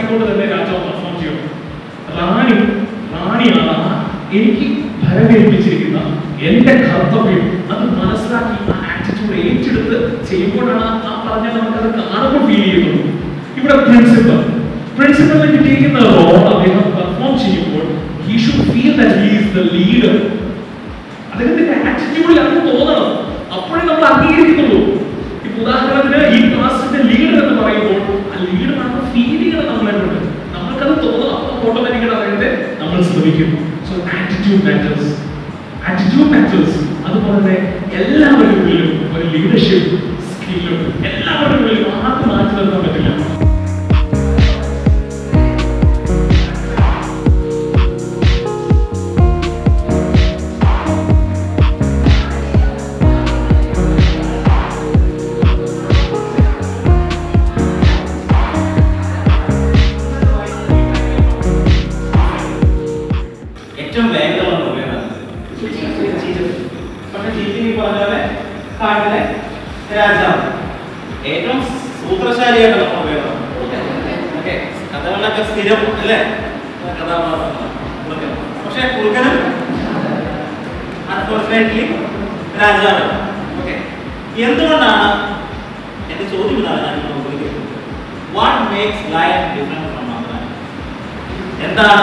മനസ്സിലാക്കിക്കൊണ്ട് തന്നെ രാജാവ് പെർഫോം ചെയ്യണം റാണി റാണിയാണ് ആ എനിക്ക് ഭരമേൽപ്പിച്ചിരിക്കുന്ന എന്റെ കർത്തവ്യം അത് മനസ്സിലാക്കി ആ ആറ്റിറ്റ്യൂഡ് ഏറ്റെടുത്ത് ചെയ്യുമ്പോഴാണ് ആ പറഞ്ഞ നമുക്കത് കാണുമ്പോൾ ഫീൽ ചെയ്യുന്നത് ഇവിടെ പ്രിൻസിപ്പൽ പ്രിൻസിപ്പലിന് കിട്ടിയിരിക്കുന്ന റോൾ അദ്ദേഹം പെർഫോം ചെയ്യുമ്പോൾ he should feel that he is the leader അദ്ദേഹത്തിന്റെ ആറ്റിറ്റ്യൂഡിൽ അത് തോന്നണം അപ്പോഴേ നമ്മൾ അംഗീകരിക്കുന്നുള്ളൂ ഇപ്പൊ ഉദാഹരണത്തിന് ഈ ക്ലാസിന്റെ ലീഡർ എന്ന് പറയുമ്പോൾ ആ ലീഡർ നമ്മൾ ഫീൽ ചെയ്യണം നമ്മളുണ്ട് നമ്മൾക്കത് തോന്നണം അപ്പൊ ഓട്ടോമാറ്റിക്കലി അറിയട്ടെ നമ്മൾ ശ്രമിക്കും so attitude matters attitude matters അതുപോലെ തന്നെ എല്ലാവരുടെ ഉള്ളിലും ഒരു ലീഡർഷിപ്പ് സ്കില്ലും എല്ലാവരുടെ ഉള്ളിലും ആർക്കും മാറ്റി നിർത്താൻ പറ്റില്ല ഏറ്റവും വേഗമുള്ള മൃഗമാണ് പക്ഷെ ചീറ്റി ഈ പറഞ്ഞ പോലെ കാട്ടിലെ രാജാവ് ഏറ്റവും സൂത്രശാലിയായിട്ടുള്ള മൃഗമാണ് ഓക്കെ കഥകളിലൊക്കെ സ്ഥിരം അല്ലേ കഥാപാത്രങ്ങൾ കുറുക്കൻ പക്ഷെ കുറുക്കനും അൺഫോർച്ചുനേറ്റ്ലി രാജാവ് ഓക്കെ എന്തുകൊണ്ടാണ് എന്റെ ചോദ്യം ഇതാണ് ഞാൻ what makes lion different from other എന്താണ്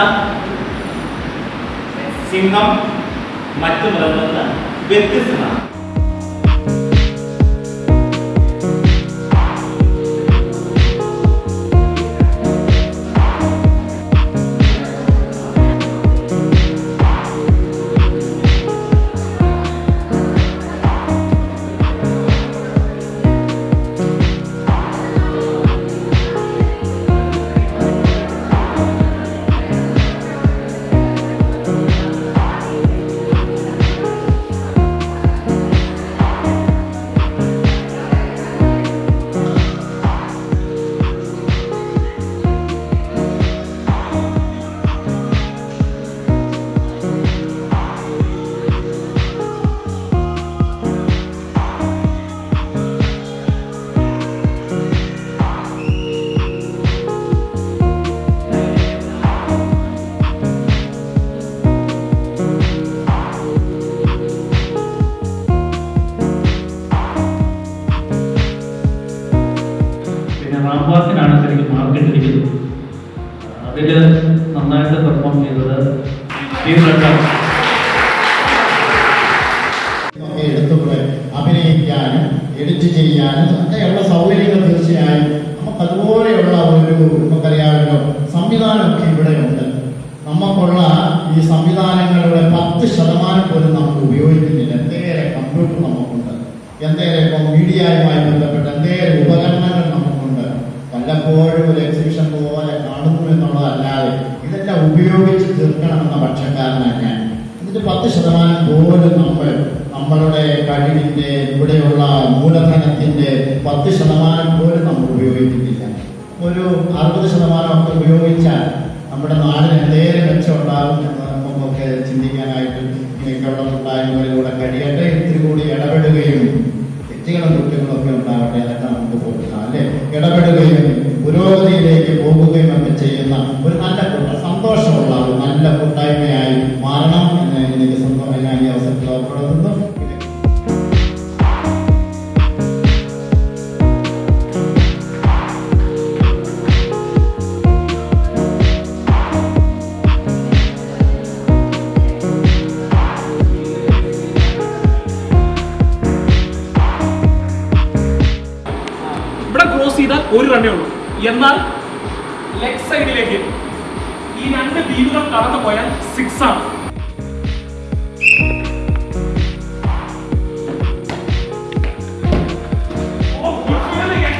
സിംഹം മറ്റു മൃഗങ്ങളിൽ നിന്ന് വ്യത്യസ്തമാണ് പിന്നെ റാംവാക്കിനാണ് ശരിക്കും മാർക്കറ്റ് ഇരിക്കുന്നത് അതിൽ നന്നായിട്ട് പെർഫോം ചെയ്തത് ടീം റെഡ് ഒക്കെ എടുത്തുകൊണ്ട് അഭിനയിക്കാനും എഡിറ്റ് ചെയ്യാനും ഒക്കെയുള്ള സൗകര്യങ്ങൾ തീർച്ചയായും നമുക്ക് അതുപോലെയുള്ള ഒരു നമുക്കറിയാമല്ലോ സംവിധാനമൊക്കെ ഇവിടെ ഉണ്ട് നമുക്കുള്ള ഈ സംവിധാനങ്ങളുടെ പത്ത് ശതമാനം പോലും നമുക്ക് ഉപയോഗിക്കുന്നില്ല എന്തേറെ കമ്പ്യൂട്ടർ നമുക്കുണ്ട് എന്തേറെ ഇപ്പം മീഡിയയുമായി ബന്ധപ്പെട്ട എന്തേറെ ഉപകരണങ്ങൾ നമുക്കുണ്ട് വല്ലപ്പോഴും ഒരു എക്സിബിഷൻ പോലെ കാണുന്നു എന്നുള്ളതല്ലാതെ ഇതെല്ലാം ഉപയോഗിച്ച് തീർക്കണമെന്ന പക്ഷക്കാരനാണ് ഞാൻ എന്നിട്ട് പത്ത് ശതമാനം പോലും നമ്മൾ നമ്മളുടെ കഴിവിന്റെ ഇവിടെയുള്ള മൂലധനത്തിന്റെ പത്ത് ശതമാനം പോലും നമ്മൾ ഉപയോഗിക്കുന്നില്ല ഒരു അറുപത് ശതമാനം ഒക്കെ ഉപയോഗിച്ചാൽ നമ്മുടെ നാടിന് എന്തേലും മെച്ചമുണ്ടാകും എന്ന് നമുക്കൊക്കെ ചിന്തിക്കാനായിട്ട് ഇങ്ങനെയൊക്കെയുള്ള കൂട്ടായ്മകളിലൂടെ കഴിയട്ടെ ഇത്തിരി കൂടി ഇടപെടുകയും തെറ്റുകളും കുറ്റങ്ങളും ഒക്കെ ഉണ്ടാവട്ടെ അതൊക്കെ നമുക്ക് പോകാം അല്ലെ ഇടപെടുകയും പുരോഗതിയിലേക്ക് പോകുകയും ഒക്കെ ചെയ്യുന്ന ഒരു നല്ല കൂട്ട സന്തോഷമുള്ള ഒരു നല്ല കൂട്ടായ്മയായി മാറണം എന്ന് എനിക്ക് സ്വന്തമായി ഞാൻ ഈ അവസരത്തിൽ ഓർപ്പെടുന്നു ഇവിടെ ക്രോസ് ചെയ്താൽ ഒരു റണ്ണേ ഉള്ളൂ എന്നാൽ ലെഗ് സൈഡിലേക്ക് ഈ രണ്ട് ദ്വീപുകൾ കടന്നു പോയാൽ സിക്സ് ആണ് ഓ, good feeling, yes.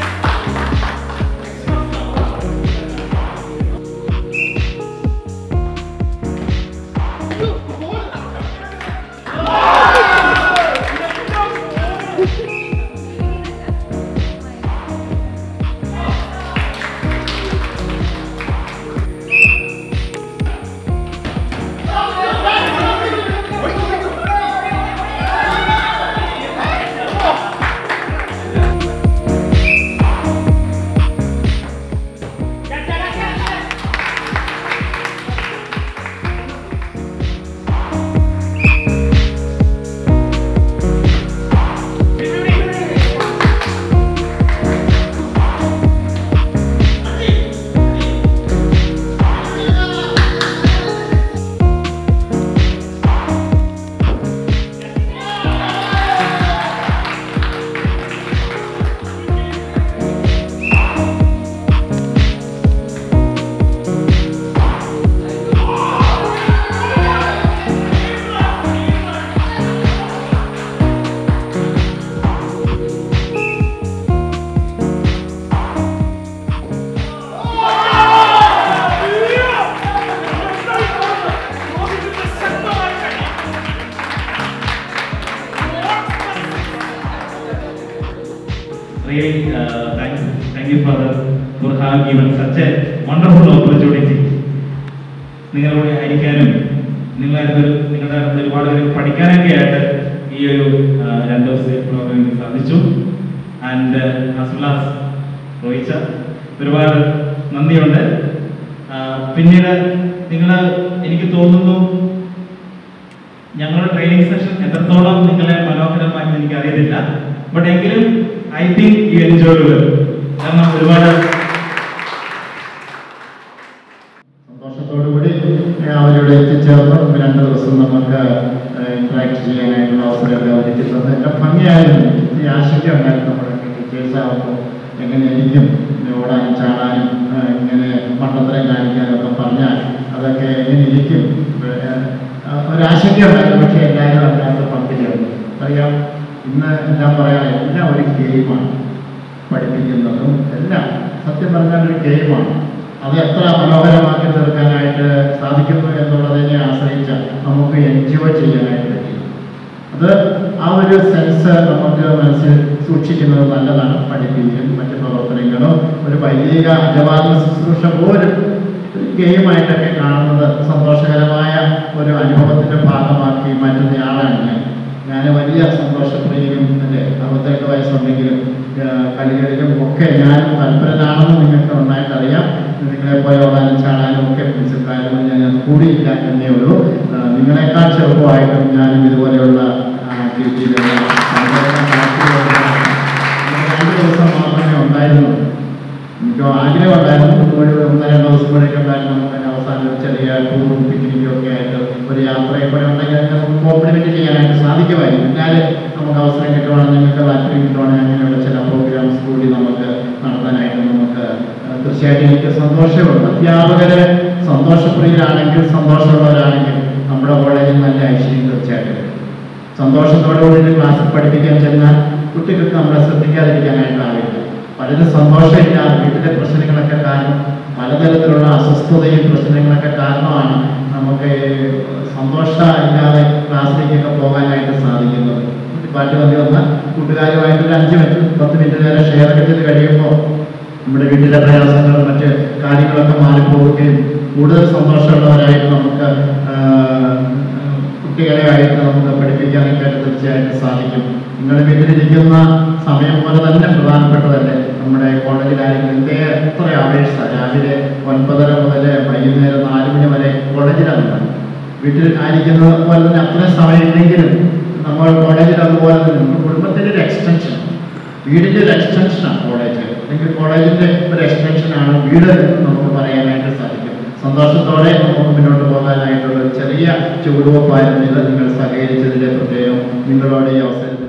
really uh, thank, thank you Father for having given such a wonderful opportunity. നിങ്ങളോട് ആയിരിക്കാനും നിങ്ങളെ അടുത്ത് നിങ്ങളുടെ അടുത്ത് ഒരുപാട് പേര് പഠിക്കാനൊക്കെ ആയിട്ട് ഈ ഒരു ആ, രണ്ട് ദിവസത്തെ പ്രോഗ്രാമിൽ സാധിച്ചു ആൻഡ് ഹസ്ലാസ് റോയിച്ച ഒരുപാട് നന്ദിയുണ്ട് ആ, പിന്നീട് നിങ്ങൾ എനിക്ക് തോന്നുന്നു ഞങ്ങളുടെ ട്രെയിനിങ് സെഷൻ എത്രത്തോളം നിങ്ങളെ മനോഹരമായി എനിക്ക് അറിയത്തില്ല ബട്ട് എങ്കിലും ഐ തിങ്ക് യു എൻജോയ് കാരണം ഒരുപാട് സന്തോഷത്തോടുകൂടി ഏഹ്, അവരോട് എത്തിച്ചേർന്ന് രണ്ട് ദിവസം നമുക്ക് ഇന്ററാക്ട് ചെയ്യാനായിട്ടുള്ള അവസരമൊക്കെ ഒരുക്കി തന്നത് എല്ലാം ഭംഗിയായിരുന്നു ഈ ആശങ്ക ഉണ്ടായിരുന്നു നമ്മുടെ ടീച്ചേഴ്സ് ആകുമ്പോൾ എങ്ങനെയായിരിക്കും ഇങ്ങനെ ഓടാനും ചാടാനും ഏഹ്, ഇങ്ങനെ മണ്ടത്തരം കാണിക്കാനും ഒക്കെ പറഞ്ഞാൽ അതൊക്കെ എങ്ങനെ ഇരിക്കും ഏഹ്, ആ, ഒരാശങ്ക ഉണ്ടായിരുന്നു പക്ഷേ എല്ലാവരും അതിനകത്ത് പങ്കുചേർന്നു അറിയാം ഇന്ന് എല്ലാം പറയാം എല്ലാം ഒരു ഗെയിമാണ് പഠിപ്പിക്കുന്നതും എല്ലാം സത്യം പറഞ്ഞാൽ ഒരു ഗെയിമാണ് അത് എത്ര മനോഹരമാക്കി തീർക്കാനായിട്ട് സാധിക്കുന്നു എന്നുള്ളതിനെ ആശ്രയിച്ച നമുക്ക് എൻജോയ് ചെയ്യാനായിട്ട് പറ്റും അത് ആ ഒരു സെൻസ് നമുക്ക് മനസ്സിൽ സൂക്ഷിക്കുന്നത് നല്ലതാണ് പഠിപ്പിക്കലും മറ്റു പ്രവർത്തനങ്ങളും ഒരു വൈദിക അജവാദ ശുശ്രൂഷ പോലും ഒരു ഗെയിമായിട്ടൊക്കെ കാണുന്നത് സന്തോഷകരമായ ഒരു അനുഭവത്തിന്റെ ഭാഗമാക്കി മാറ്റുന്നയാളാണ് ഞാൻ ഞാൻ വലിയ സന്തോഷപ്രിയനും എൻ്റെ അറുപത്തെട്ട് വയസ്സുണ്ടെങ്കിലും ആ, കളികളിലും ഒക്കെ ഞാൻ തൽപരനാണെന്ന് നിങ്ങൾക്ക് നന്നായിട്ട് അറിയാം നിങ്ങളെ പോലെ ഓടാനും ചാടാനും ഒക്കെ പ്രിൻസിപ്പാലും ഞാൻ കൂടിയില്ല എന്നേ ഉള്ളൂ ആ, നിങ്ങളെക്കാൾ ചെറുപ്പമായിട്ടും ഞാനും ഇതുപോലെയുള്ള ആക്ടിവിറ്റിയിലുള്ള രണ്ട് ദിവസം മാത്രമേ ഉണ്ടായിരുന്നുള്ളൂ എനിക്ക് ആഗ്രഹം ഉണ്ടായിരുന്നു ഒരു ഒന്ന് രണ്ട് ദിവസം കൂടെയൊക്കെ ഉണ്ടായിരുന്നു നമുക്ക് അതിന് അവസാനം ഒരു ചെറിയ ടൂറും പിക്നിക്കും ഒക്കെ ആയിട്ട് ഒരു യാത്രയും കൂടെ ഉണ്ടെങ്കിൽ അതിനെ നമുക്ക് കോംപ്ലിമെന്റ് ചെയ്യാനായിട്ട് സാധിക്കുമായിരുന്നു എന്നാൽ നമുക്ക് അവസരം കിട്ടുവാണെങ്കിൽ നിങ്ങൾക്ക് താല്പര്യം കിട്ടുവാണെങ്കിൽ അങ്ങനെയുള്ള ചില പ്രോഗ്രാംസ് കൂടി നമുക്ക് നടത്താനായിട്ട് നമുക്ക് ആ, തീർച്ചയായിട്ടും എനിക്ക് സന്തോഷമുണ്ട് അധ്യാപകര് സന്തോഷപ്രിയരാണെങ്കിൽ സന്തോഷമുള്ളവരാണെങ്കിൽ നമ്മുടെ കോളേജിൽ നല്ല ഐശ്വര്യം തീർച്ചയായിട്ടും വരും. സന്തോഷത്തോടുകൂടി ക്ലാസ്സിൽ പഠിപ്പിക്കാൻ ചെന്നാൽ കുട്ടികൾക്ക് നമ്മളെ ശ്രദ്ധിക്കാതിരിക്കാനായിട്ടാവില്ല പലരും സന്തോഷമില്ലാതെ വീട്ടിലെ പ്രശ്നങ്ങളൊക്കെ കാരണം പലതരത്തിലുള്ള അസ്വസ്ഥതയും പ്രശ്നങ്ങളൊക്കെ കാരണമാണ് നമുക്ക് സന്തോഷം ഇല്ലാതെ ക്ലാസ്സിലേക്കൊക്കെ പോകാനായിട്ട് സാധിക്കുന്നത് പാട്ട് വന്നി വന്ന കൂട്ടുകാരുമായിട്ട് ഒരു അഞ്ച് മിനിറ്റ് പത്ത് മിനിറ്റ് നേരം ഷെയർ ഒക്കെ ചെയ്ത് കഴിയുമ്പോൾ നമ്മുടെ വീട്ടിലെ പ്രയാസങ്ങളും മറ്റ് കാര്യങ്ങളൊക്കെ മാറിപ്പോവുകയും കൂടുതൽ സന്തോഷമുള്ളവരായിട്ട് നമുക്ക് ആ, കുട്ടികളെ ആയിട്ട് നമുക്ക് പഠിപ്പിക്കാനൊക്കെ ആയിട്ട് തീർച്ചയായിട്ടും സാധിക്കും നിങ്ങളുടെ വീട്ടിലിരിക്കുന്ന സമയം പോലെ തന്നെ പ്രധാനപ്പെട്ടതല്ലേ നമ്മുടെ കോളേജിലായിരിക്കും എന്തേ എത്ര അപേക്ഷ രാവിലെ ഒൻപതര മുതൽ വൈകുന്നേരം നാല് മണി വരെ കോളേജിലാണ് വീട്ടിൽ ആയിരിക്കുന്നത് പോലെ തന്നെ അത്രയും സമയമെങ്കിലും നമ്മൾ കോളേജിൽ അതുപോലെ തന്നെ നമ്മുടെ കുടുംബത്തിൻ്റെ ഒരു എക്സ്റ്റൻഷൻ വീടിൻ്റെ ഒരു എക്സ്റ്റൻഷനാണ് കോളേജ് അല്ലെങ്കിൽ കോളേജിൻ്റെ ഒരു എക്സ്റ്റൻഷനാണ് വീട് എന്ന് നമുക്ക് പറയാനായിട്ട് സാധിക്കും സന്തോഷത്തോടെ നമുക്ക് മുന്നോട്ട് പോകാനായിട്ടുള്ള ഒരു ചെറിയ ചുവടുവപ്പായിരുന്നു ഇത് നിങ്ങൾ സഹകരിച്ചതിലെ പ്രത്യേകം നിങ്ങളോട് ഈ അവസരത്തിൽ